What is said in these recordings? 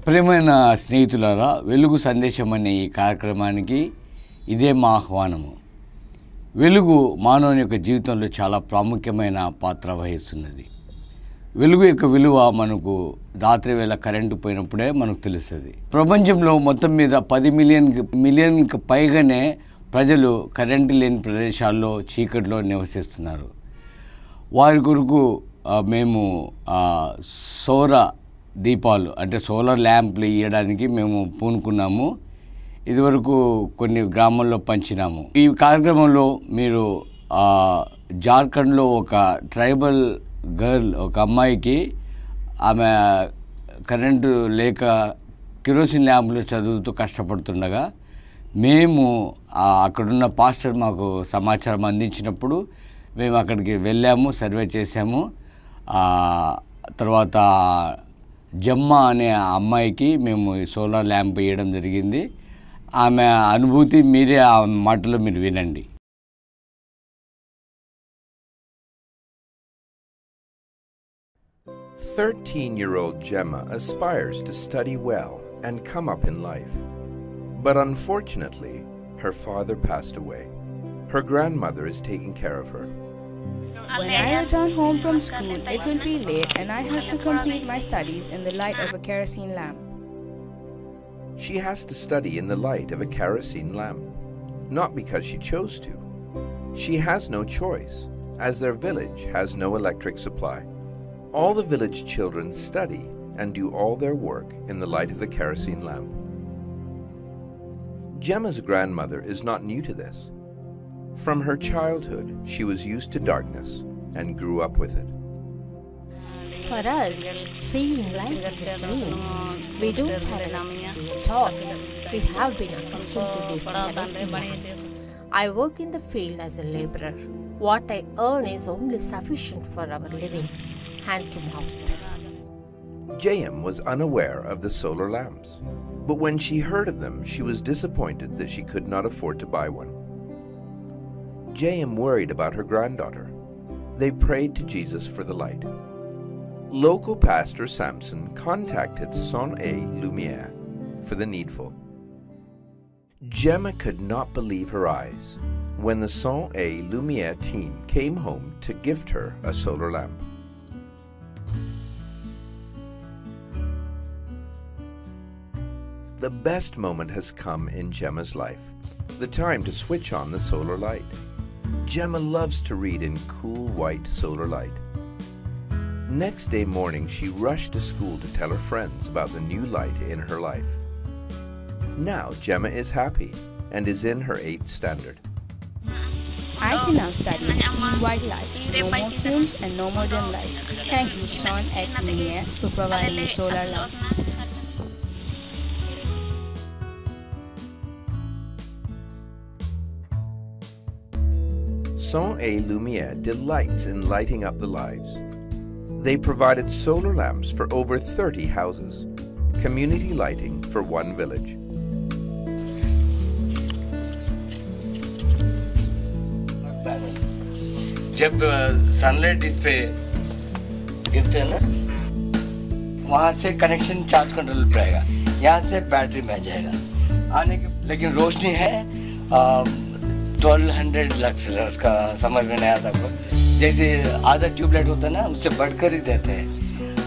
ప్రియమైన స్నేహితులారా వెలుగు సందేశం అనే ఈ కార్యక్రమానికి ఇదే మా ఆహ్వానము వెలుగు మానవుని యొక్క జీవితంలో చాలా ప్రాముఖ్యమైన పాత్ర వహిస్తున్నది వెలుగు యొక్క విలువ మనకు రాత్రి వేళ కరెంటు పోయినప్పుడే మనకు తెలుస్తుంది ప్రపంచంలో మొత్తం మీద పది మిలియన్ మిలియన్కి పైగానే ప్రజలు కరెంటు లేని ప్రదేశాల్లో చీకటిలో నివసిస్తున్నారు వారి కొరకు ఆ, మేము ఆ, సౌర దీపాలు అంటే సోలార్ ల్యాంప్లు ఇవ్వడానికి మేము పూనుకున్నాము ఇదివరకు కొన్ని గ్రామాల్లో పంచినాము ఈ కార్యక్రమంలో మీరు ఆ, జార్ఖండ్లో ఒక ట్రైబల్ గర్ల్ ఒక అమ్మాయికి ఆమె కరెంటు లేక కిరోసిన్ ల్యాంపులు చదువుతూ కష్టపడుతుండగా మేము ఆ, అక్కడున్న పాస్టర్ మాకు సమాచారం అందించినప్పుడు మేము అక్కడికి వెళ్ళాము సర్వే చేసాము ఆ, తర్వాత జమ్మ అనే ఆ అమ్మాయికి మేము ఈ సోలార్ ల్యాంప్ ఇవ్వడం జరిగింది ఆమె అనుభూతి మీరే ఆ మాటలో మీరు వినండి 13 year old Gemma aspires to study well and come up in life. But unfortunately, her father passed away. Her grandmother is taking care of her. When I return home from school, it will be late and I have to complete my studies in the light of a kerosene lamp. She has to study in the light of a kerosene lamp, not because she chose to. She has no choice, as their village has no electric supply. All the village children study and do all their work in the light of the kerosene lamp. Gemma's grandmother is not new to this. From her childhood, she was used to darkness and grew up with it. For us, seeing light is a dream. We don't have electricity at all. We have been accustomed to these kerosene lamps. I work in the field as a laborer. What I earn is only sufficient for our living, hand to mouth. J.M. was unaware of the solar lamps, but when she heard of them, she was disappointed that she could not afford to buy one. J.M. worried about her granddaughter. They prayed to Jesus for the light. Local pastor Samson contacted Son A. Lumiere for the needful. Gemma could not believe her eyes when the Son A. Lumiere team came home to gift her a solar lamp. The best moment has come in Gemma's life the time to switch on the solar light. Gemma loves to read in cool white solar light. Next day morning, she rushed to school to tell her friends about the new light in her life. Now, Gemma is happy and is in her eighth standard. I can now study in clean white light, no more fumes and no more dim light. Thank you, Son at Lumiere, for providing a solar lamp. Son A Lumiere delights in lighting up the lives. They provided solar lamps for over 30 houses, community lighting for one village. जब sunlight इस पे गिरते हैं ना वहां से connection charge control पे आएगा यहाँ से बैटरी में आ जाएगा आने के लेकिन रोशनी है ट्वेल्व हंड्रेड लक्स उसका समझ में नहीं आता आपको जैसे आधा ट्यूबलाइट होता है ना उससे बढ़कर ही देते हैं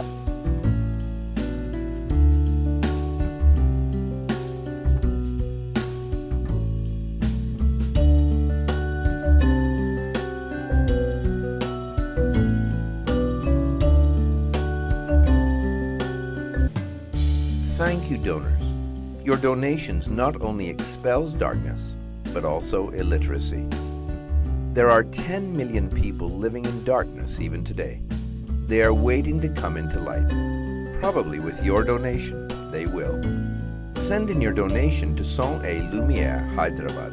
Thank you, donors. Your donations not only expels darkness, but also illiteracy. There are 10 million people living in darkness even today. They are waiting to come into light. Probably with your donation, they will. Send in your donation to Son A Lumiere, Hyderabad.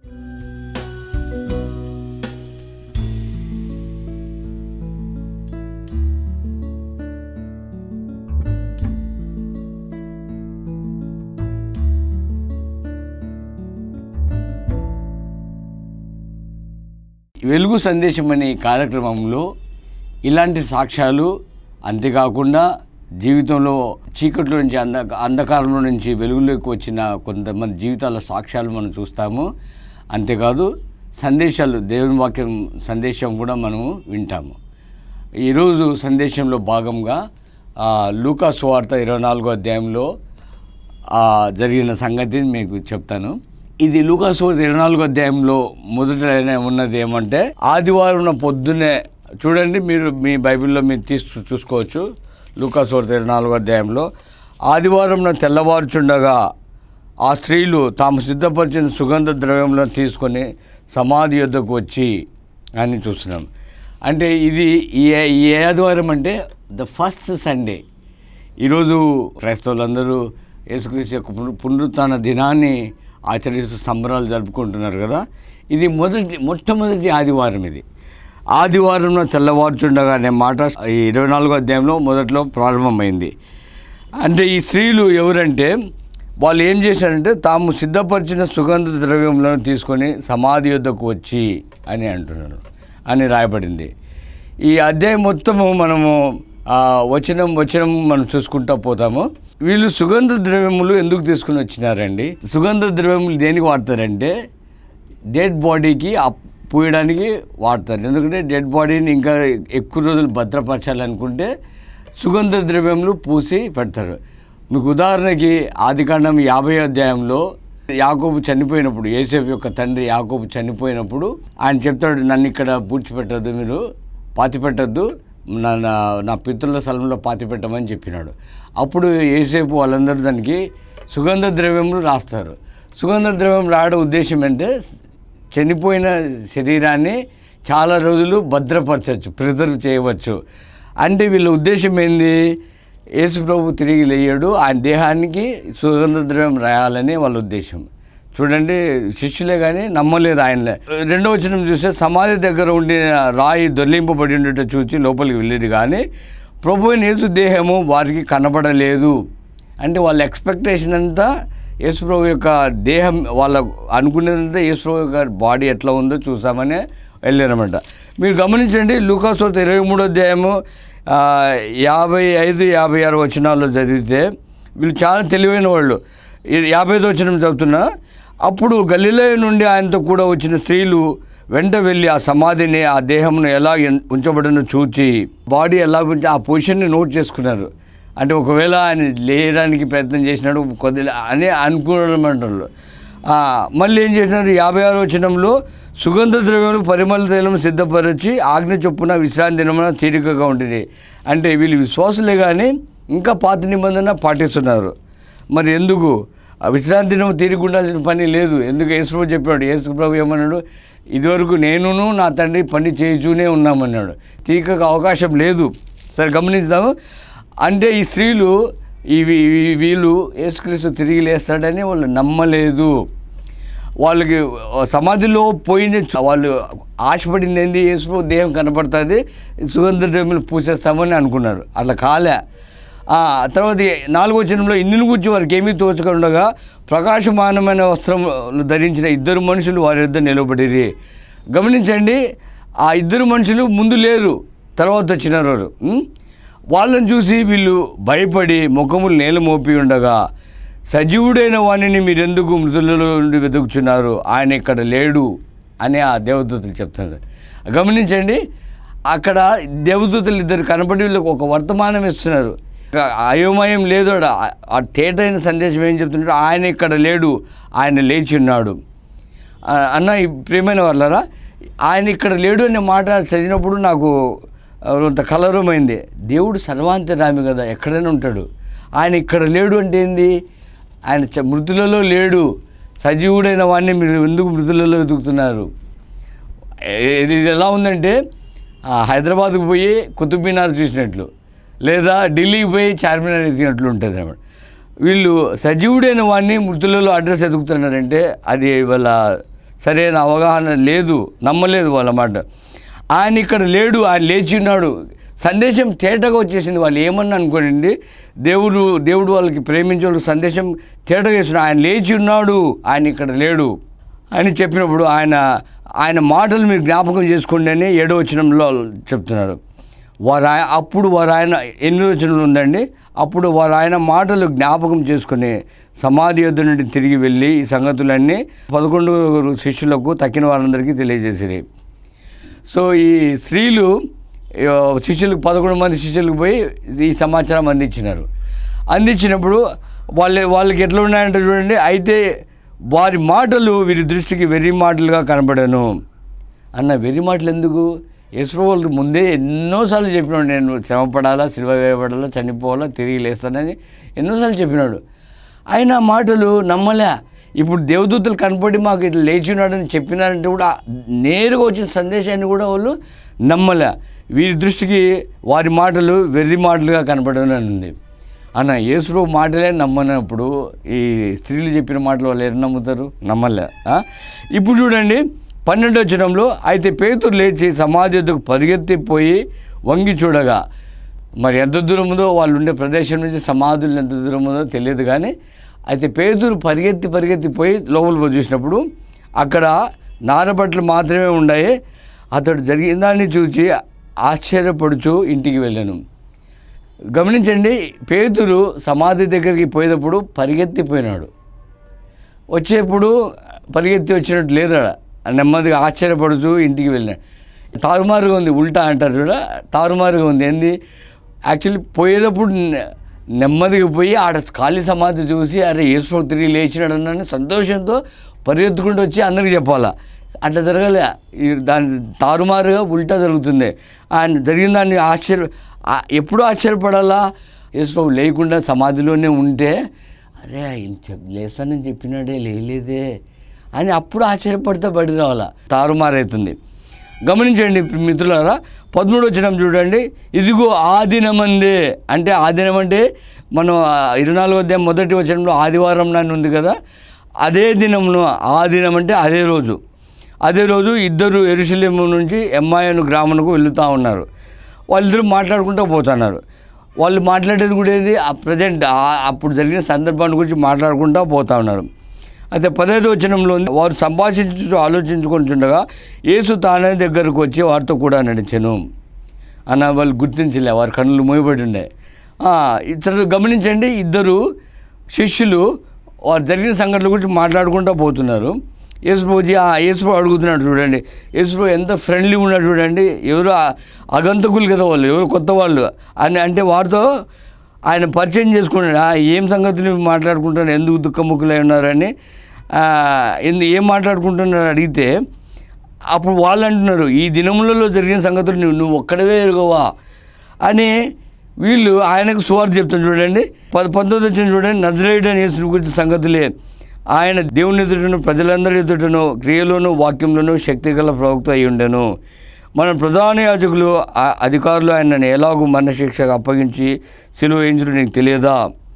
వెలుగు సందేశం అనే ఈ కార్యక్రమంలో ఇలాంటి సాక్ష్యాలు అంతేకాకుండా జీవితంలో చీకట్లో నుంచి అంధ అంధకారంలో నుంచి వెలుగులోకి వచ్చిన కొంతమంది జీవితాల సాక్ష్యాలు మనం చూస్తాము అంతేకాదు సందేశాలు దేవుని వాక్యం సందేశం కూడా మనము వింటాము ఈరోజు సందేశంలో భాగంగా ఆ, లూకా సువార్త ఇరవై నాలుగో అధ్యాయంలో ఆ, జరిగిన సంగతి మీకు చెప్తాను ఇది లూకా సువార్త ఇరవై నాలుగో అధ్యాయంలో మొదట ఉన్నది ఏమంటే ఆదివారం పొద్దున్నే చూడండి మీరు మీ బైబిల్లో మీరు తీసు చూసుకోవచ్చు లూకా సువార్త ఇరవై నాలుగో అధ్యాయంలో ఆదివారం తెల్లవారుచుండగా ఆ స్త్రీలు తాము సిద్ధపరిచిన సుగంధ ద్రవ్యములను తీసుకొని సమాధి యొద్దకు వచ్చి అని చూస్తున్నాం అంటే ఇది ఏ ఏ ఆదివారం అంటే ద ఫస్ట్ సండే ఈరోజు క్రైస్తవులందరూ యేసుక్రీస్తు యొక్క పున- పునరుత్థాన దినాన్ని ఆచరిస్తూ సంబరాలు జరుపుకుంటున్నారు కదా ఇది మొదటి మొట్టమొదటి ఆదివారం ఇది ఆదివారంలో తెల్లవారుచుండగా అనే మాట ఈ ఇరవై నాలుగో అధ్యాయంలో మొదట్లో ప్రారంభమైంది అంటే ఈ స్త్రీలు ఎవరంటే వాళ్ళు ఏం చేశారంటే తాము సిద్ధపరిచిన సుగంధ ద్రవ్యములను తీసుకొని సమాధి యొద్దకు వచ్చి అని అంటున్నారు అని రాయబడింది ఈ అధ్యాయం మొత్తము మనము ఆ, వచనం వచనం మనం చూసుకుంటా పోతాము వీళ్ళు సుగంధ ద్రవ్యములు ఎందుకు తీసుకుని వచ్చినారండి సుగంధ ద్రవ్యములు దేనికి వాడతారంటే డెడ్ బాడీకి అప్ పూయడానికి వాడతారు ఎందుకంటే డెడ్ బాడీని ఇంకా ఎక్కువ రోజులు భద్రపరచాలనుకుంటే సుగంధ ద్రవ్యములు పూసి పెడతారు మీకు ఉదాహరణకి ఆదికాండం యాభై అధ్యాయంలో యాకోబు చనిపోయినప్పుడు ఏసేపు యొక్క తండ్రి యాకోబు చనిపోయినప్పుడు ఆయన చెప్తాడు నన్ను ఇక్కడ పూడ్చిపెట్టద్దు మీరు పాతి పెట్టద్దు నా నా- నా పితృల స్థలంలో పాతి పెట్టమని చెప్పినాడు అప్పుడు ఏసేపు వాళ్ళందరూ దానికి సుగంధ ద్రవ్యములు రాస్తారు సుగంధ ద్రవ్యం రాయడం ఉద్దేశం అంటే చనిపోయిన శరీరాన్ని చాలా రోజులు భద్రపరచవచ్చు ప్రిజర్వ్ చేయవచ్చు అంటే వీళ్ళ ఉద్దేశం ఏంది యేసు ప్రభు తిరిగి లేయడు ఆయన దేహానికి సుగంధ ద్రవ్యం రాయాలని వాళ్ళ ఉద్దేశం చూడండి శిష్యులే కానీ నమ్మలేదు ఆయనలే రెండో వచనం చూస్తే సమాధి దగ్గర ఉండిన రాయి దొర్లింపబడి ఉండేట చూసి లోపలికి వెళ్ళేది కానీ ప్రభు అయిన యేసు దేహము వారికి కనబడలేదు అంటే వాళ్ళ ఎక్స్పెక్టేషన్ అంతా యేసుప్రభు యొక్క దేహం వాళ్ళ అనుకునేదంతా యేసుప్రభు యొక్క బాడీ ఎట్లా ఉందో చూసామని వెళ్ళారన్నమాట మీరు గమనించండి లూకాసోత ఇరవై మూడో అధ్యాయము ఆ, యాభై ఐదు యాభై ఆరు వచనాల్లో చదివితే వీళ్ళు చాలా తెలివైన వాళ్ళు ఈ యాభై ఐదు వచనం చదువుతున్నా అప్పుడు గలిలయ నుండి ఆయనతో కూడా వచ్చిన స్త్రీలు వెంట వెళ్ళి ఆ సమాధిని ఆ దేహమును ఎలా ఎన్- ఉంచబడినో చూచి బాడీ ఎలా ఉంచి ఆ పొజిషన్ని నోట్ చేసుకున్నారు అంటే ఒకవేళ ఆయన లేయడానికి ప్రయత్నం చేసినాడు కొద్ది అని అనుకోవడం మళ్ళీ ఏం చేసినారు యాభై ఆరు వచనంలో సుగంధ ద్రవ్యములు పరిమళ తైలం సిద్ధపరిచి ఆజ్ఞ చొప్పున విశ్రాంతి దినమున తీరికగా ఉంటుంది అంటే వీళ్ళు విశ్వాసులే కానీ ఇంకా పాత నిబంధన పాటిస్తున్నారు మరి ఎందుకు ఆ విశ్రాంతి దినం తీరిక ఉండాల్సిన పని లేదు ఎందుకు యేసుప్రభు చెప్పాడు యేసుప్రభు ఏమన్నాడు ఇదివరకు నేనును నా తండ్రి పని చేయుచూనే ఉన్నామన్నాడు తీరికకు అవకాశం లేదు సరే గమనిద్దాము అంటే ఈ స్త్రీలు ఇవి ఇవి- వీళ్ళు యేసుక్రీస్తు తిరిగి లేస్తాడని వాళ్ళు నమ్మలేదు వాళ్ళకి సమాధిలో పోయిన వాళ్ళు ఆశపడింది ఏంది యేసు దేహం కనపడుతుంది సుగంధ ద్రవ్యములు పూసేస్తామని అనుకున్నారు అట్లా కాలే ఆ తర్వాత ఈ నాలుగో వచనంలో ఇన్నిని గురించి వారికి ఏమీ తోచకుండా ప్రకాశమానమైన వస్త్రములు ధరించిన ఇద్దరు మనుషులు వారి ఇద్దరు నిలబడిరి గమనించండి ఆ ఇద్దరు మనుషులు ముందు లేరు తర్వాత వచ్చినారు వారు ఉం? వాళ్ళని చూసి వీళ్ళు భయపడి ముఖములు నేల మోపి ఉండగా సజీవుడైన వాణిని మీరెందుకు మృతులలో నుండి వెతుకుచున్నారు ఆయన ఇక్కడ లేడు అని ఆ దేవదూతలు చెప్తున్నారు గమనించండి అక్కడ దేవదూతలు ఇద్దరు కనపడి వీళ్ళకి ఒక వర్తమానం ఇస్తున్నారు ఇక అయోమయం లేదు ఆడ. ఆ తేటైన సందేశం ఏం చెప్తున్నారు ఆయన ఇక్కడ లేడు ఆయన లేచి ఉన్నాడు ఆ, అన్న ఈ ప్రియమైన వాళ్ళరా ఆయన ఇక్కడ లేడు అనే మాట చదివినప్పుడు నాకు ఆ, కొంత కలవరమైంది దేవుడు సర్వాంతరామి కదా ఎక్కడైనా ఉంటాడు ఆయన ఇక్కడ లేడు అంటే ఏంది ఆయన చ- మృతులలో లేడు సజీవుడైన వాడిని మీరు ఎందుకు మృతులలో వెతుకుతున్నారు ఏ- ఇది ఎలా ఉందంటే ఆ, హైదరాబాద్కు పోయి కుతుబ్ మినార్ చూసినట్లు లేదా ఢిల్లీకి పోయి చార్మినార్ ఎత్తినట్లు ఉంటుంది అన్నమాట వీళ్ళు సజీవుడైన వాడిని మృతులలో అడ్రస్ ఎదుగుతున్నారంటే అది వాళ్ళ సరైన అవగాహన లేదు నమ్మలేదు వాళ్ళ మాట ఆయన ఇక్కడ లేడు ఆయన లేచి ఉన్నాడు సందేశం తేటగా వచ్చేసింది వాళ్ళు ఏమన్నా అనుకోండి దేవుడు దేవుడు వాళ్ళకి ప్రేమించే వాళ్ళకి సందేశం తేటగా వేస్తున్నాడు ఆయన లేచి ఉన్నాడు ఆయన ఇక్కడ లేడు అని చెప్పినప్పుడు ఆయన ఆయన మాటలు మీరు జ్ఞాపకం చేసుకోండి అని ఏడో వచనంలో చెప్తున్నారు వారు ఆయ- అప్పుడు వారు ఆయన ఎనిమిది వచనంలో ఉందండి అప్పుడు వారు ఆయన మాటలు జ్ఞాపకం చేసుకుని సమాధి యొద్ద నుండి తిరిగి వెళ్ళి ఈ సంగతులన్నీ పదకొండు శిష్యులకు తక్కిన వారందరికీ తెలియజేసిరి సో ఈ స్త్రీలు ఆ, శిష్యులకు పదకొండు మంది శిష్యులకు పోయి ఈ సమాచారం అందించినారు అందించినప్పుడు వాళ్ళ వాళ్ళకి ఎట్లా ఉన్నాయంటే చూడండి అయితే వారి మాటలు వీరి దృష్టికి వెర్రి మాటలుగా కనబడాను అన్న వెర్రి మాటలు ఎందుకు యశ్వవాళ్ళకి ముందే ఎన్నోసార్లు చెప్పినాడు నేను శ్రమ పడాలా సిల్వ వేయబడాలా చనిపోవాలా తిరిగి లేస్తానని ఎన్నోసార్లు చెప్పినాడు ఆయన ఆ మాటలు నమ్మలే ఇప్పుడు దేవదూతలు కనపడి మాకు ఇట్లా లేచి ఉన్నాడని చెప్పినారంటే కూడా నేరుగా వచ్చిన సందేశాన్ని కూడా వాళ్ళు నమ్మలే వీరి దృష్టికి వారి మాటలు వెర్రి మాటలుగా కనపడని ఉంది అన్న యేసుప్రభు మాటలే నమ్మనప్పుడు ఈ స్త్రీలు చెప్పిన మాటలు వాళ్ళు ఎవరు నమ్ముతారు నమ్మలే ఆ? ఇప్పుడు చూడండి పన్నెండో వచనంలో అయితే పేతురు లేచి సమాధి వద్దకు పరిగెత్తిపోయి వంగి చూడగా మరి ఎంత దూరం ఉందో వాళ్ళు ఉండే ప్రదేశం నుంచి సమాధులు ఎంత దూరం ఉందో తెలియదు కానీ అయితే పేదలు పరిగెత్తి పరిగెత్తిపోయి లోపల పోయి చూసినప్పుడు అక్కడ నారబట్టలు మాత్రమే ఉన్నాయి అతడు జరిగిన దాన్ని చూచి ఆశ్చర్యపడుచు ఇంటికి వెళ్ళాను గమనించండి పేతురు సమాధి దగ్గరికి పోయేటప్పుడు పరిగెత్తిపోయినాడు వచ్చేప్పుడు పరిగెత్తి వచ్చినట్టు లేదు ఆడ. నెమ్మదిగా ఆశ్చర్యపడుతూ ఇంటికి వెళ్ళినాడు తారుమారుగా ఉంది ఉల్టా అంటారు చూడ తారుమారుగా ఉంది ఏంది యాక్చువల్లీ పోయేటప్పుడు నె- నెమ్మదిగా పోయి ఆడ ఖాళీ సమాధి చూసి అరే యేసు తిరిగి లేచినాడు అన్న సంతోషంతో పరిగెత్తుకుంటూ వచ్చి అందరికీ చెప్పాలా అట్లా జరగలే ఈ దాని తారుమారుగా ఉల్టా జరుగుతుంది ఆయన జరిగిన దాన్ని ఆశ్చర్య ఆ- ఎప్పుడు ఆశ్చర్యపడాలా యేసుప్రభు లేకుండా సమాధిలోనే ఉంటే అరే ఆయన చెప్ లేస్తానని చెప్పినాడే లేలేదే అని అప్పుడు ఆశ్చర్యపడితే బయట రావాలా తారుమారైతుంది గమనించండి మిత్రులారా పదమూడు వచ్చిన చూడండి ఇదిగో ఆ దినమందే అంటే ఆ దినం అంటే మనం ఆ ఇరవై నాలుగో అధ్యాయం మొదటి వచనంలో ఆదివారం నాన్న ఉంది కదా అదే దినంలో ఆ దినం అంటే అదే రోజు అదే రోజు ఇద్దరు ఎరుసలేము నుంచి ఎంఐఎన్ గ్రామంకు వెళుతూ ఉన్నారు వాళ్ళిద్దరూ మాట్లాడుకుంటూ పోతున్నారు వాళ్ళు మాట్లాడేది కూడా ఏంది ఆ ప్రజెంట్ అప్పుడు జరిగిన సందర్భాన్ని గురించి మాట్లాడుకుంటూ పోతా ఉన్నారు అయితే పదహైదు వచనంలో ఉంది వారు సంభాషించు ఆలోచించుకుంటుండగా యేసు తానే దగ్గరకు వచ్చి వారితో కూడా నడిచాను అన్న వాళ్ళు గుర్తించలే వారి కన్నులు మూయబడి ఉండే ఆ, ఇతరులు గమనించండి ఇద్దరు శిష్యులు వారు జరిగిన సంఘటనల గురించి మాట్లాడుకుంటూ పోతున్నారు యేసుప్రభుజీ ఆ యేసుప్రభు అడుగుతున్నాడు చూడండి యేసుప్రభు ఎంత ఫ్రెండ్లీ ఉన్నాడు చూడండి ఎవరు ఆ- అగంతకులు కదా వాళ్ళు ఎవరు కొత్త వాళ్ళు అని అంటే వారితో ఆయన పరిచయం చేసుకున్నాడు "ఆ, ఏం సంగతులు మాట్లాడుకుంటున్నారు ఎందుకు దుఃఖముఖులై ఉన్నారని ఆ, ఎందు ఏం మాట్లాడుకుంటున్నారు అడిగితే అప్పుడు వాళ్ళు అంటున్నారు ఈ దినములలో జరిగిన సంగతులు నువ్వు నువ్వు ఒక్కడవే ఎరుగవా అని వీళ్ళు ఆయనకు సువార్త చెప్తాను చూడండి పద పంతొమ్మిది వచ్చిన చూడండి నజరేయుడు అని యేసుని గురించి సంగతులే ఆయన దేవుని ఎదుటను ప్రజలందరి ఎదుటను క్రియలోను వాక్యంలోను శక్తి గల ప్రవక్త అయి ఉండెను మన ప్రధాన యాజకులు ఆ అధికారులు ఆయనను ఎలాగూ మరణశిక్షకు అప్పగించి సిలువ వేయించడం నీకు తెలియదా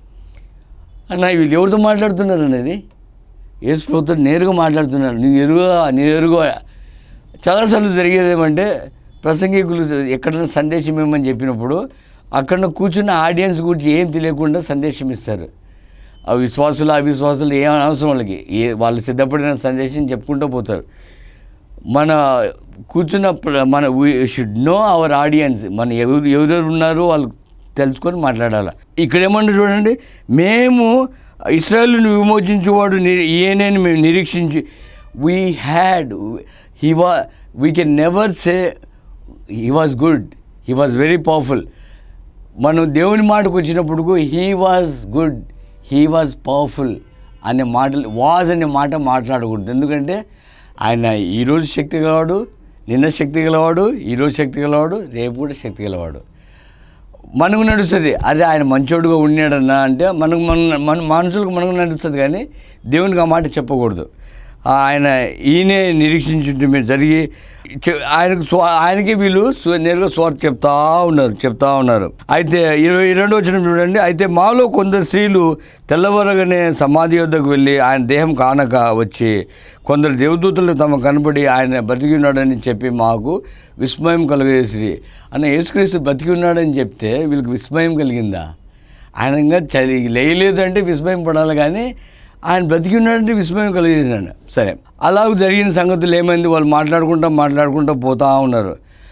అన్న వీళ్ళు ఎవరితో మాట్లాడుతున్నారు అనేది యేసు ప్రభుత్వం నేరుగా మాట్లాడుతున్నారు నీ ఎరుగా నీ ఎరుగా చాలాసార్లు జరిగేది ఏమంటే ప్రసంగికులు ఎక్కడైనా సందేశం ఇవ్వమని చెప్పినప్పుడు అక్కడ కూర్చున్న ఆడియన్స్ గురించి ఏం తెలియకుండా సందేశం ఇస్తారు ఆ విశ్వాసులు అవిశ్వాసులు ఏం అవసరం వాళ్ళకి ఏ వాళ్ళు సిద్ధపడిన సందేశం చెప్పుకుంటూ పోతారు మన కూర్చున్న ప్ర- మన షుడ్ నో అవర్ ఆడియన్స్ మన ఎవరు ఎవరెవరు ఉన్నారో వాళ్ళు తెలుసుకొని మాట్లాడాలి ఇక్కడ ఏమన్నా చూడండి మేము ఇస్రాయల్ని విమోచించేవాడు ని- ఈయనని మేము నిరీక్షించి we had he was we can never say he was good he was very powerful మనం దేవుని మాటకు వచ్చినప్పుడు he was good he was powerful అనే మాటలు వాజ్ అనే మాట మాట్లాడకూడదు ఎందుకంటే ఆయన ఈరోజు శక్తి గలవాడు నిన్న శక్తి గలవాడు ఈరోజు శక్తి గలవాడు రేపు కూడా శక్తి గలవాడు మనకు నడుస్తుంది అదే ఆయన మంచోడుగా ఉన్నాడన్నా అంటే మనకు మన మన మనుషులకు మనకు నడుస్తుంది కానీ దేవునికి ఆ మాట చెప్పకూడదు ఆయన ఈయనే నిరీక్షించుంటే మీరు జరిగి చె- ఆయనకు స్వ ఆయనకి వీళ్ళు స్వ- నేరుగా స్వార్థ చెప్తా ఉన్నారు చెప్తా ఉన్నారు అయితే ఇరవై రెండు వచ్చిన చూడండి అయితే మాలో కొందరు స్త్రీలు తెల్లవరగానే సమాధి వద్దకు వెళ్ళి ఆయన దేహం కానక వచ్చి కొందరు దేవదూతలు తమ కనబడి ఆయన బతికి ఉన్నాడని చెప్పి మాకు విస్మయం కలుగజేసి అన్న యేసుక్రీస్తు బతికి ఉన్నాడని చెప్తే వీళ్ళకి విస్మయం కలిగిందా ఆయన ఇంకా చలి లేయలేదు అంటే విస్మయం పడాలి కానీ ఆయన బ్రతికి ఉన్నాడంటే విస్మయం కలిగేసినాడు సరే అలా జరిగిన సంగతులు ఏమైంది వాళ్ళు మాట్లాడుకుంటూ మాట్లాడుకుంటూ పోతా ఉన్నారు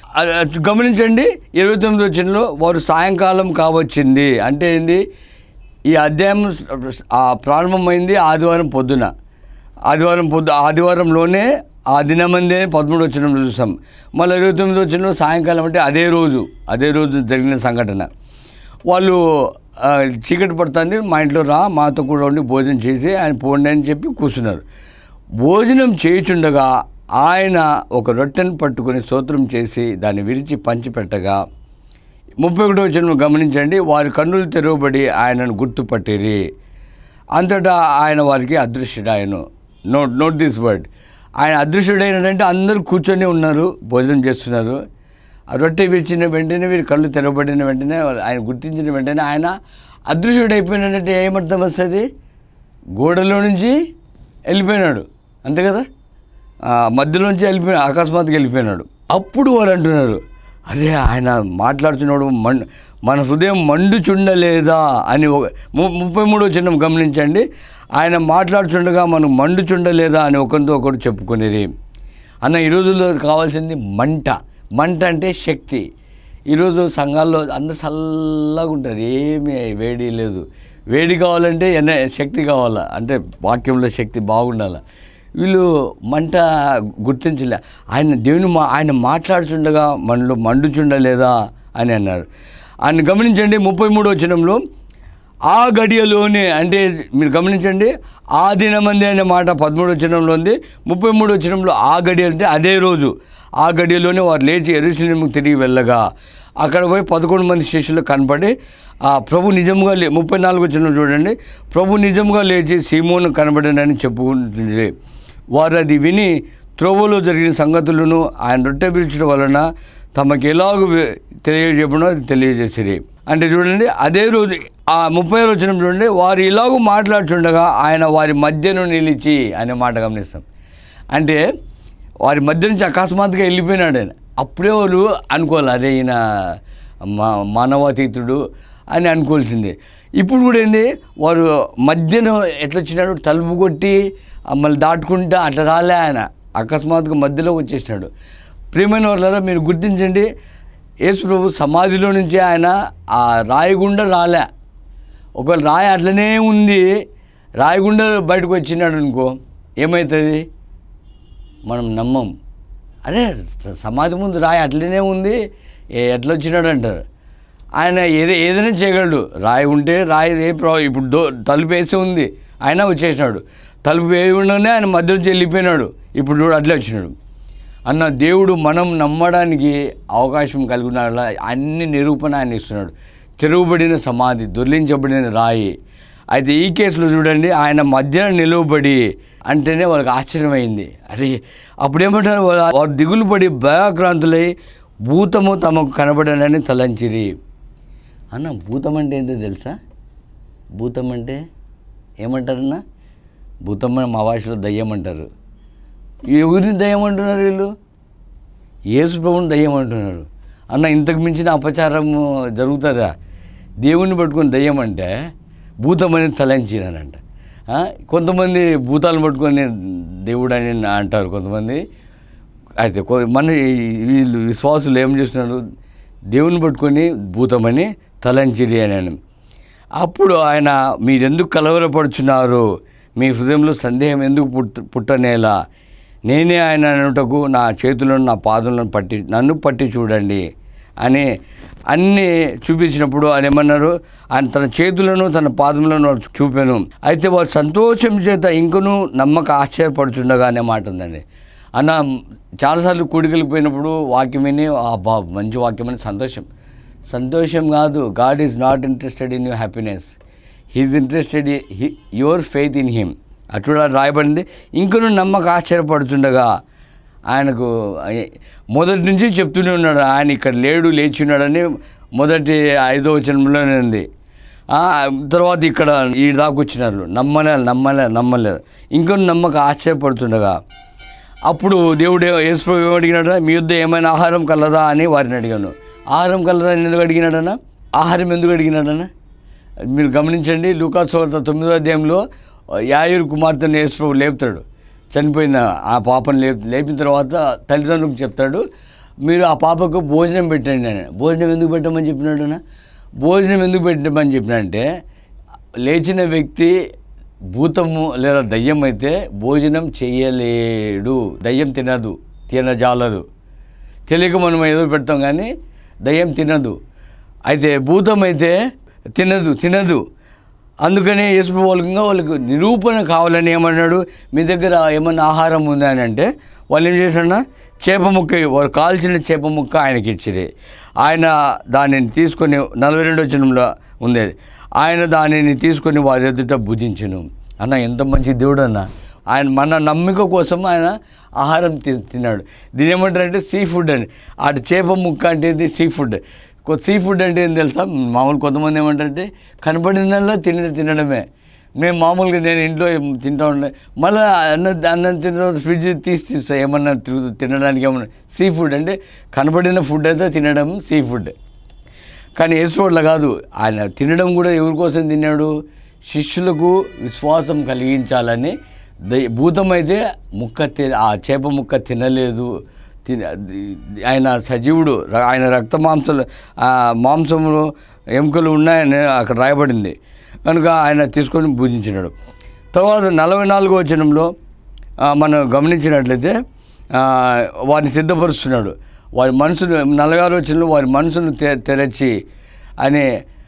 అది- అది గమనించండి ఇరవై తొమ్మిది వచ్చినలో వారు సాయంకాలం కావచ్చింది అంటే ఏంది ఈ అధ్యాయం ఆ ప్రారంభమైంది ఆదివారం పొద్దున ఆదివారం పొద్దు ఆదివారంలోనే ఆ దినమందే పదమూడు వచ్చిన చూసాం మళ్ళీ ఇరవై తొమ్మిది వచ్చిన సాయంకాలం అంటే అదే రోజు అదే రోజు జరిగిన సంఘటన వాళ్ళు ఆ, చీకటి పడుతుంది మా ఇంట్లో రా మాతో కూడా ఉండి భోజనం చేసి ఆయన పోండి అని చెప్పి కూర్చున్నారు భోజనం చేయుచుండగా ఆయన ఒక రొట్టెను పట్టుకొని స్తోత్రం చేసి దాన్ని విరిచి పంచిపెట్టగా ముప్పై ఒకటో వచ్చిన గమనించండి వారి కన్నులు తెరవబడి ఆయనను గుర్తుపట్టిరి అంతటా ఆయన వారికి అదృశ్యుడాయను నోట్ నోట్ దిస్ వర్డ్ ఆయన అదృశ్యుడైనడంటే అందరూ కూర్చొని ఉన్నారు భోజనం చేస్తున్నారు ఆ రొట్టె విరిచిన వెంటనే వీరి కళ్ళు తెరవబడిన వెంటనే ఆయన గుర్తించిన వెంటనే ఆయన అదృశ్యుడైపోయినాడంటే ఏమర్థం వస్తుంది గోడలో నుంచి వెళ్ళిపోయినాడు అంతే కదా ఆ, మధ్యలోంచి వెళ్ళిపోయిన అకస్మాత్తుగా వెళ్ళిపోయినాడు అప్పుడు వాళ్ళు అంటున్నారు అరే ఆయన మాట్లాడుతున్నాడు మం మన హృదయం మండుచుండలేదా అని ఒక ము- ముప్పై మూడో చిన్నం గమనించండి ఆయన మాట్లాడుచుండగా మనం మండుచుండలేదా అని ఒకరితో ఒకరు చెప్పుకునేది అన్న ఈ రోజుల్లో కావాల్సింది మంట మంట అంటే శక్తి ఈరోజు సంఘాల్లో అందరు చల్లగా ఉంటారు ఏమీ వేడి లేదు వేడి కావాలంటే ఎన శక్తి కావాలా అంటే వాక్యంలో శక్తి బాగుండాలి వీళ్ళు మంట గుర్తించలే ఆయన దేవుని మా ఆయన మాట్లాడుచుండగా మనలో మండుచుండలేదా అని అన్నారు ఆయన గమనించండి ముప్పై మూడో వచనంలో ఆ గడియలోనే అంటే మీరు గమనించండి ఆ దినమంది అనే మాట పదమూడు వచనంలో ఉంది ముప్పై మూడు వచనంలో ఆ గడియ అంటే అదే రోజు ఆ గడియలోనే వారు లేచి ఎరుసలేముకు తిరిగి వెళ్ళగా అక్కడ పోయి పదకొండు మంది శిష్యులు కనపడి ఆ ప్రభు నిజంగా లే ముప్పై నాలుగు వచ్చిన చూడండి ప్రభు నిజంగా లేచి సీమోను కనబడినని చెప్పుకుంటుంది వారు అది విని త్రోవలో జరిగిన సంగతులను ఆయన రొట్టె పిలిచడం వలన తమకు ఎలాగ వి- తెలియజెప్పడో అది తెలియజేసిరి అంటే చూడండి అదే రోజు ఆ ముప్పై రోజున చూడండి వారు ఇలాగూ మాట్లాడుచుండగా ఆయన వారి మధ్యను నిలిచి అనే మాట గమనిస్తాం అంటే వారి మధ్య నుంచి అకస్మాత్తుగా వెళ్ళిపోయినాడు ఆయన అప్పుడే వాళ్ళు అనుకోవాలి అదే ఈయన మా మానవాతీతుడు అని అనుకోవాల్సిందే ఇప్పుడు కూడా ఏంది వారు మధ్యన ఎట్లా వచ్చినాడు తలుపు కొట్టి ఆ మళ్ళీ దాటుకుంటా అట్లా రాలే ఆయన అకస్మాత్తుగా మధ్యలో వచ్చేసినాడు ప్రియమైన వాళ్ళరా మీరు గుర్తించండి యేసు ప్రభు సమాధిలో నుంచి ఆయన ఆ రాయి గుండా రాలే ఒకవేళ రాయి అట్లనే ఉంది రాయి గుండా బయటకు వచ్చినాడు అనుకో ఏమవుతుంది మనం నమ్మం అరే సమాధి ముందు రాయి అట్లనే ఉంది ఏ- ఎట్లా వచ్చినాడు అంటారు ఆయన ఏది ఏదైనా చేయగలడు రాయి ఉంటే రాయి ఏ ప్రా ఇప్పుడు డో తలుపు వేసి ఉంది ఆయన వచ్చేసినాడు తలుపు వేసి ఉండగానే ఆయన మధ్య నుంచి వెళ్ళిపోయినాడు ఇప్పుడు చూడు అట్లే వచ్చినాడు అన్న దేవుడు మనం నమ్మడానికి అవకాశం కలిగిన అన్ని నిరూపణ ఆయన ఇస్తున్నాడు తెరువబడిన సమాధి దొర్లించబడిన రాయి అయితే ఈ కేసులో చూడండి ఆయన మధ్యన నిలువబడి అంటేనే వాళ్ళకి ఆశ్చర్యమైంది అరే అప్పుడేమంటారు వాళ్ళ- వారు దిగులు పడి భయాక్రాంతులై భూతము తమకు కనబడనని తలంచిరి అన్న భూతం అంటే ఏంటో తెలుసా భూతం అంటే ఏమంటారన్నా భూతం అని మా భాషలో దయ్యం అంటారు ఎవరిని దయ్యం అంటున్నారు వీళ్ళు యేసు ప్రభుని దయ్యం అంటున్నారు అన్న ఇంతకు మించిన అపచారం జరుగుతుందా దేవుణ్ణి పట్టుకొని దయ్యం అంటే భూతం అని తలంచినానంట ఆ, కొంతమంది భూతాలను పట్టుకొని దేవుడు అని అంటారు కొంతమంది అయితే కొ- మన ఈ- వీళ్ళు విశ్వాసులు ఏం చేస్తున్నారు దేవుని పట్టుకొని భూతమని తలంచిరి అని అని. అప్పుడు ఆయన మీరెందుకు కలవరపడుచున్నారు మీ హృదయంలో సందేహం ఎందుకు పుట్ట పుట్టనేలా నేనే ఆయన అనుటకు నా చేతులను నా పాదములను పట్టి నన్ను పట్టి చూడండి అని అన్నీ చూపించినప్పుడు ఆయన ఏమన్నారు ఆయన తన చేతులను తన పాదములను వారు చూపాను అయితే వారు సంతోషం చేత ఇంకనూ నమ్మక ఆశ్చర్యపడుచుండగా అనే మాట ఉందండి అన్న చాలాసార్లు కూడికలకు పోయినప్పుడు వాక్యం విని "ఆ, బా మంచి వాక్యం అని సంతోషం సంతోషం కాదు God is not interested in your happiness he's interested your faith in him అటు రాయబడింది ఇంకను నమ్మక ఆశ్చర్యపడుతుండగా ఆయనకు ఐ- మొదటి నుంచి చెప్తూనే ఉన్నాడు ఆయన ఇక్కడ లేడు లేచి ఉన్నాడని మొదటి ఐదో వచనంలోనే ఉంది ఆ, తర్వాత ఇక్కడ ఈ దాకా వచ్చినారు నమ్మలే నమ్మలే నమ్మలేదు ఇంకొన్ని నమ్మక ఆశ్చర్యపడుతుండగా అప్పుడు దేవుడు యేసు ఏం అడిగినాడు మీ యుద్ధ ఏమైనా ఆహారం కలదా అని వారిని అడిగాను ఆహారం కలదా అని ఎందుకు అడిగినాడన్నా ఆహారం ఎందుకు అడిగినాడన్నా మీరు గమనించండి లూకాస్ వార్త తొమ్మిదో అధ్యాయంలో యాయూరు కుమార్తెను యేసు లేపుతాడు చనిపోయిన ఆ పాపను లేపి లేపిన తర్వాత తల్లిదండ్రులకు చెప్తాడు మీరు ఆ పాపకు భోజనం పెట్టండి అని భోజనం ఎందుకు పెట్టమని చెప్పినాడు అన్న? భోజనం ఎందుకు పెట్టమని చెప్పినంటే లేచిన వ్యక్తి భూతము లేదా దయ్యం అయితే భోజనం చేయలేడు దయ్యం తినదు తినజాలదు తెలియక మనం ఏదో పెడతాం కానీ దయ్యం తినదు అయితే భూతం అయితే తినదు తినదు అందుకనే యేసు వాళ్ళకి వాళ్ళకి నిరూపణ కావాలని ఏమన్నాడు మీ దగ్గర ఏమన్నా ఆహారం ఉందా అని అంటే వాళ్ళు ఏం చేశారన్నా చేప ముక్క వారు కాల్చిన చేప ముక్క ఆయనకి ఇచ్చిరి ఆయన దానిని తీసుకొని నలభై రెండు వచనంలో ఉంది అది. ఆయన దానిని తీసుకొని వారి ఎదుట భుజించను అన్న ఎంత మంచి దేవుడు అన్న ఆయన మన నమ్మిక కోసం ఆయన ఆహారం తి- తిన్నాడు దీని ఏమంటారంటే సీ ఫుడ్ అని అటు చేప ముక్క అంటే ఏంది సీ ఫుడ్ సీ ఫుడ్ అంటే ఏం తెలుసా మామూలు కొంతమంది ఏమంటారంటే కనపడిందల్లా తిన తినడమే మేము మామూలుగా నేను ఇంట్లో ఏం తింటా ఉండే మళ్ళీ అన్న అన్నం తిన్న తర్వాత ఫ్రిడ్జ్ తీసి తీస్తా ఏమన్నా తిరుగు- తినడానికి ఏమన్నా సీ ఫుడ్ అంటే కనపడిన ఫుడ్ అయితే తినడం సీ ఫుడ్ కానీ యేసువాళ్ళ కాదు ఆయన తినడం కూడా ఎవరి కోసం తిన్నాడు శిష్యులకు విశ్వాసం కలిగించాలని దై భూతం అయితే ముక్క తి ఆ చేప ముక్క తినలేదు తిన ఆయన సజీవుడు ర- ఆయన రక్త మాంసాలు ఆ మాంసములు ఎముకలు ఉన్నాయని అక్కడ రాయబడింది కనుక ఆయన తీసుకొని పూజించినాడు తర్వాత నలభై నాలుగో వచనంలో ఆ, మనం గమనించినట్లయితే ఆ, వారిని సిద్ధపరుస్తున్నాడు వారి మనసును నలభై ఆరు వచనంలో వారి మనసును తె తెరచి అనే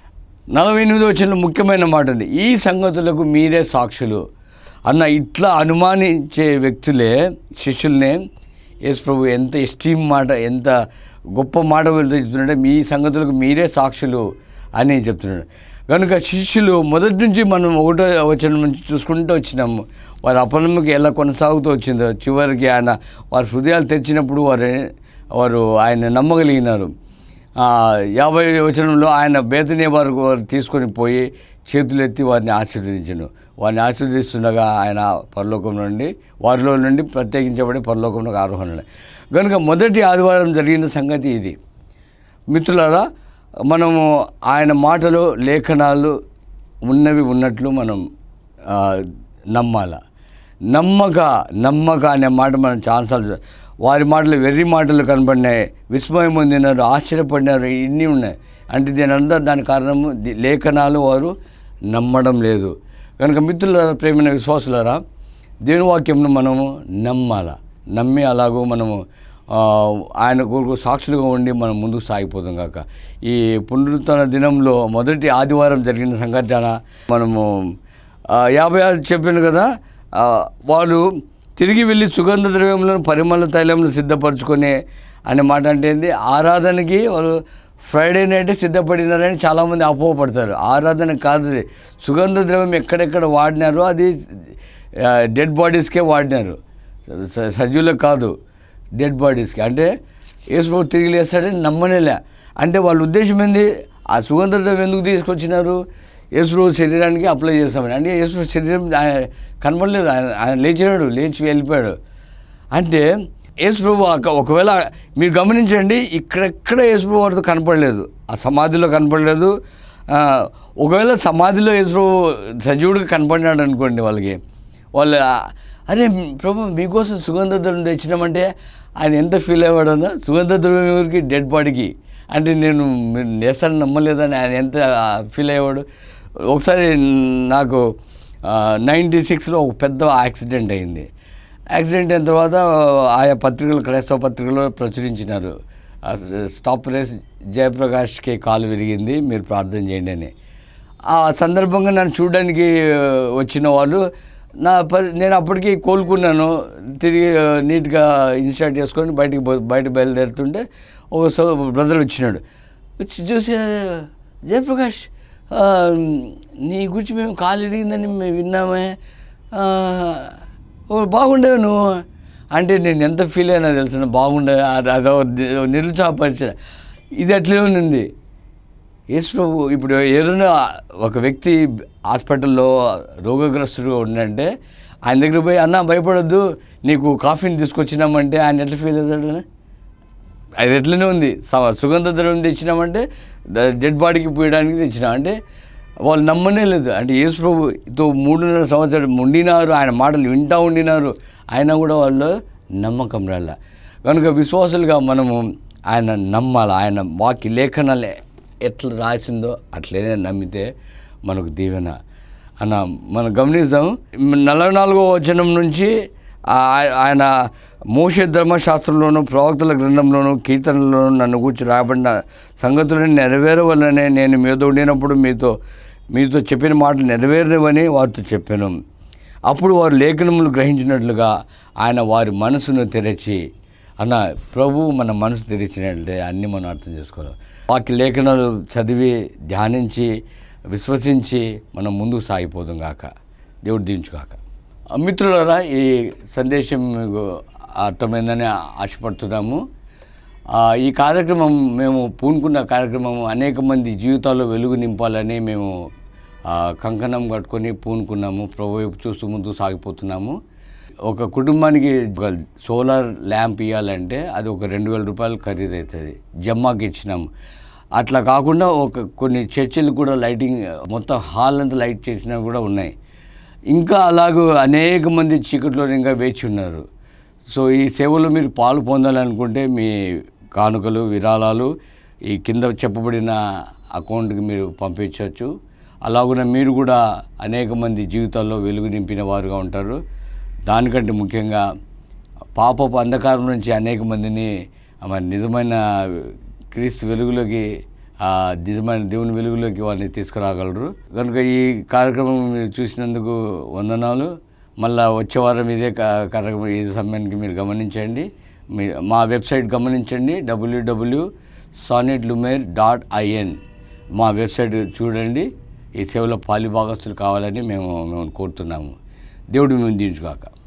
నలభై ఎనిమిది వచ్చిన ముఖ్యమైన మాట ఉంది ఈ సంగతులకు మీరే సాక్షులు అన్న ఇట్లా అనుమానించే వ్యక్తులే శిష్యుల్ని యేసు ప్రభు ఎంత ఎస్టీమ్ మాట ఎంత గొప్ప మాట వెళ్తూ చెప్తున్నాడంటే మీ సంగతులకు మీరే సాక్షులు అని చెప్తున్నాడు కనుక శిష్యులు మొదటి నుంచి మనం ఒకటో వచ్చిన నుంచి చూసుకుంటూ వచ్చినాము వారి అపనమ్మకి ఎలా కొనసాగుతూ వచ్చిందో చివరికి ఆయన వారి హృదయాలు తెరిచినప్పుడు వారు వారు ఆయన నమ్మగలిగినారు ఆ, యాభై వచనంలో ఆయన బేతనే వరకు వారు తీసుకొని పోయి చేతులెత్తి వారిని ఆశీర్వదించను వారిని ఆశీర్వదిస్తుండగా ఆయన పరలోకం నుండి వారిలో నుండి ప్రత్యేకించబడి పరలోకంలోకి ఆరోహణ కనుక మొదటి ఆదివారం జరిగిన సంగతి ఇది మిత్రులారా మనము ఆయన మాటలు లేఖనాలు ఉన్నవి ఉన్నట్లు మనం ఆ, నమ్మాల నమ్మక నమ్మక అనే మాట మనం చాలాసార్లు చూ- వారి మాటలు వెర్రి మాటలు కనపడినాయి విస్మయం పొందినారు ఆశ్చర్యపడినారు ఇన్ని ఉన్నాయి అంటే దీని అంతా దాని కారణము ది- లేఖనాలు వారు నమ్మడం లేదు కనుక మిత్రులారా ప్రేమైన విశ్వాసులారా దేవుని వాక్యంను మనము నమ్మాల నమ్మి అలాగూ మనము ఆ, ఆయన కొరకు సాక్షులుగా ఉండి మనం ముందుకు సాగిపోతాం కాక ఈ పునరుత్తర దినంలో మొదటి ఆదివారం జరిగిన సంఘటన మనము ఆ, యాభై ఆరు చెప్పాను కదా ఆ, వాళ్ళు తిరిగి వెళ్ళి సుగంధ ద్రవ్యములను పరిమళ తైలంను సిద్ధపరచుకొని అనే మాట అంటే ఏంది ఆరాధనకి వాళ్ళు ఫ్రైడే నైట్ సిద్ధపడినారని చాలామంది అపోహపడతారు ఆరాధన కాదు అది సుగంధ ద్రవ్యం ఎక్కడెక్కడ వాడినారో అది డెడ్ బాడీస్కే వాడినారు స- సజీవులకు కాదు డెడ్ బాడీస్కి అంటే యేసుప్రభు తిరిగి లేస్తాడని నమ్మనేలే అంటే వాళ్ళ ఉద్దేశం ఏంది ఆ సుగంధ ద్రవ్యం ఎందుకు తీసుకొచ్చినారు యేసుప్రభు శరీరానికి అప్లై చేస్తామని అంటే యేసు శరీరం ఆయన కనపడలేదు ఆయన ఆయన లేచినాడు లేచి వెళ్ళిపోయాడు అంటే యేసుప్రభు అక్క- ఒకవేళ మీరు గమనించండి ఇక్కడెక్కడ యేసుప్రభు వారితో కనపడలేదు ఆ సమాధిలో కనపడలేదు ఆ, ఒకవేళ సమాధిలో యేసుప్రభు సజీవుడిగా కనపడినాడు అనుకోండి వాళ్ళకి వాళ్ళు ఆ, అరే ప్రభు మీకోసం సుగంధ ద్రవ్యం తెచ్చినామంటే ఆయన ఎంత ఫీల్ అయ్యాడన్నా సుగంధ ద్రవ్యం ఎవరికి డెడ్ బాడీకి అంటే నేను మీరు నేస్తాను నమ్మలేదని ఆయన ఎంత ఫీల్ అయ్యేవాడు ఒకసారి నాకు నైంటీ సిక్స్లో ఒక పెద్ద యాక్సిడెంట్ అయింది యాక్సిడెంట్ అయిన తర్వాత ఆయా పత్రికలు క్రైస్తవ పత్రికలో ప్రచురించినారు ఆ స్టాప్ రేస్ జయప్రకాష్కి కాలు విరిగింది మీరు ప్రార్థన చేయండి అని ఆ సందర్భంగా నన్ను చూడడానికి ఆ, వచ్చిన వాళ్ళు నా పరి నేను అప్పటికి కోలుకున్నాను తిరిగి ఆ, నీట్గా ఇన్స్టార్ట్ చేసుకొని బయటికి పో- బయట బయలుదేరుతుంటే ఒక సో బ్రదర్ వచ్చినాడు వచ్చి చూసి "ఆ, జయప్రకాష్ ఆ, నీ గురించి మేము కాలు ఇరిగిందని మేము విన్నామే ఆ, ఓ బాగుండేవి నువ్వు అంటే నేను ఎంత ఫీల్ అయినా తెలుసు బాగుండే అది- అదో నిరుత్సాహపరిచ ఇది అట్లే ఉంది యేసు ప్రభు ఇప్పుడు ఏదైనా ఒక వ్యక్తి హాస్పిటల్లో రోగగ్రస్తుడు ఉండంటే ఆయన దగ్గర పోయి అన్న భయపడొద్దు నీకు కాఫీని తీసుకొచ్చినామంటే ఆయన ఎట్లా ఫీల్ అవుతాడు అది ఎట్లనే ఉంది స- సుగంధ ద్రవ్యం తెచ్చినామంటే ద- డెడ్ బాడీకి పోయడానికి తెచ్చినాం అంటే వాళ్ళు నమ్మనే లేదు అంటే యేసు ప్రభుతో మూడున్నర సంవత్సరాలు ఉండినారు ఆయన మాటలు వింటా ఉండినారు అయినా కూడా వాళ్ళు నమ్మకం రాల కనుక విశ్వాసులుగా మనము ఆయన నమ్మాలి ఆయన వాక్య లేఖనాలు ఎట్లా రాసిందో అట్లనే నమ్మితే మనకు దీవెన అన్న మనం గమనిద్దాం నలభై నాలుగో వచనం నుంచి ఆ- ఆయన మోషే ధర్మశాస్త్రంలోను ప్రవక్తల గ్రంథంలోను కీర్తనలోను నన్ను కూర్చి రాబడిన సంగతులను నెరవేరవలనే నేను మీతో ఉండినప్పుడు మీతో మీతో చెప్పిన మాటలు నెరవేరవని వారితో చెప్పాను అప్పుడు వారు లేఖనములు గ్రహించినట్లుగా ఆయన వారి మనసును తెరచి అన్న ప్రభు మన మనసు తెరిచినట్లయితే అన్నీ మనం అర్థం చేసుకోవాలి వాకి లేఖనాలు చదివి ధ్యానించి విశ్వసించి మనం ముందుకు సాగిపోదాం గాక దేవుడు దీవించుగాక మిత్రులారా ఈ సందేశం మీకు అర్థమైందని ఆశపడుతున్నాము ఆ, ఈ కార్యక్రమం మేము పూనుకున్న కార్యక్రమం అనేక మంది జీవితాల్లో వెలుగు నింపాలని మేము ఆ, కంకణం కట్టుకొని పూనుకున్నాము ప్రభు వైపు చూస్తూ ముందుకు సాగిపోతున్నాము ఒక కుటుంబానికి ఒక సోలార్ ల్యాంప్ ఇవ్వాలంటే అది ఒక రెండు వేల రూపాయలు ఖరీదు అవుతుంది జమ్మాకి ఇచ్చినాము అట్లా కాకుండా ఒక కొన్ని చర్చిలు కూడా లైటింగ్ మొత్తం హాల్ అంతా లైట్ చేసినవి కూడా ఉన్నాయి ఇంకా అలాగూ అనేక మంది చీకట్లో ఇంకా వేచి ఉన్నారు సో ఈ సేవలో మీరు పాలు పొందాలనుకుంటే మీ కానుకలు విరాళాలు ఈ కింద చెప్పబడిన అకౌంట్కి మీరు పంపించవచ్చు అలాగున మీరు కూడా అనేక మంది జీవితాల్లో వెలుగు నింపిన వారుగా ఉంటారు దానికంటే ముఖ్యంగా పాపపు అంధకారం నుంచి అనేక మందిని మరి నిజమైన క్రీస్తు వెలుగులోకి ఆ నిజమైన దేవుని వెలుగులోకి వారిని తీసుకురాగలరు కనుక ఈ కార్యక్రమం మీరు చూసినందుకు వందనాలు మళ్ళా వచ్చే వారం ఇదే కా- కార్యక్రమం ఈ సమయానికి మీరు గమనించండి మీ మా వెబ్సైట్ గమనించండి డబ్ల్యూడబ్ల్యూ సానిట్ లుమేర్ డాట్ ఐఎన్ మా వెబ్సైట్ చూడండి ఈ సేవలో పాలిభాగస్తులు కావాలని మేము మేము కోరుతున్నాము దేవుడు మేము దీవించుగాక